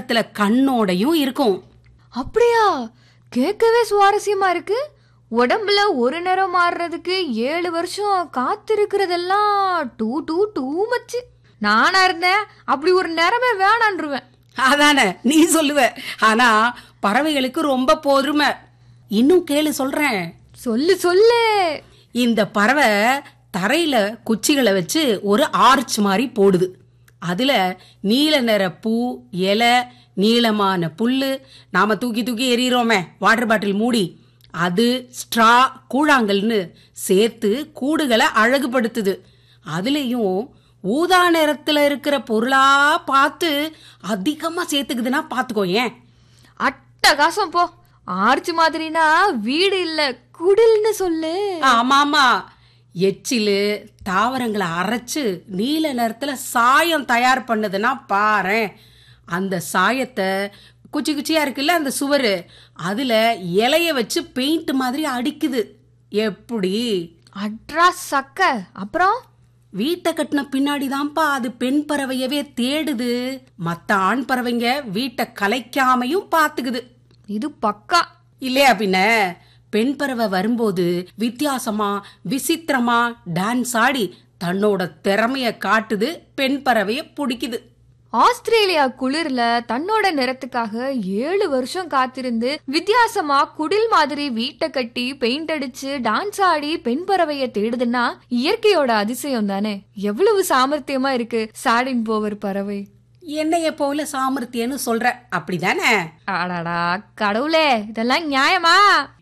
நிறத்துல கண்ணோடையும் இருக்கும் அப்படியா கேட்கவே சுவாரஸ்யமா இருக்கு உடம்புல ஒரு நேரம் மாறுறதுக்கு ஏழு வருஷம் காத்திருக்கிறதெல்லாம் டூ டூ டூ மச்சு நானா இருந்தேன் அப்படி ஒரு நேரமே வேணான்றுவேன் அதானே நீ சொல்லுவ ஆனா பறவைகளுக்கு ரொம்ப பொறுமை இன்னும் கேளு சொல்றேன் சொல்லு சொல்லு இந்த பறவை தரையில குச்சிகளை வச்சு ஒரு ஆர்ச் மாதிரி போடுது அதுல நீல நிற பூ இலை நீளமான புல்லு நாம தூக்கி தூக்கி எறிகிறோமே வாட்டர் பாட்டில் மூடி அது ஸ்ட்ரா கூழாங்கல்னு சேர்த்து கூடுகளை அழகுபடுத்துது அதுலேயும் ஊதா நிறத்துல இருக்கிற பொருளா பார்த்து அதிகமா சேர்த்துக்குதுன்னா பார்த்துக்கோ ஏன் அட்டகாசம் போ ஆர்ச் மாதிரினா வீடு இல்ல குடில்னு சொல்லு ஆமாமா எச்சிலு தாவரங்களை அரைச்சு நீல நிறத்துல சாயம் தயார் பண்ணுதுன்னா பாரேன் அந்த சாயத்தை குச்சி குச்சியா இருக்குல்ல அந்த சுவரு அதுல இலைய வச்சு பெயிண்ட் மாதிரி அடிக்குது எப்படி அட்ரா சக்க அப்புறம் வீட்டை கட்டின பின்னாடிதான்ப்பா அது பெண் பறவையவே தேடுது மத்த ஆண் பறவைங்க வீட்டை கலைக்காமையும் பாத்துக்குது இது பக்கா இல்லையா பின்ன பெண் பறவை வரும்போது வித்தியாசமா விசித்திரமா டான்ஸ் ஆடி தன்னோட திறமைய காட்டுது பெண் பறவைய பிடிக்குது ஆஸ்திரேலியா குளிர்ல தன்னோட நிறத்துக்காக ஏழு வருஷம் காத்திருந்து வித்தியாசமா குடில் மாதிரி வீட்டை கட்டி பெயிண்ட் அடிச்சு டான்ஸ் ஆடி பெண் பறவைய தேடுதுன்னா இயற்கையோட அதிசயம் தானே எவ்வளவு சாமர்த்தியமா இருக்கு சாடின் போவர் பறவை என்னைய போல சாமர்த்தியன்னு சொல்ற அப்படிதானே அடடா கடவுளே இதெல்லாம் நியாயமா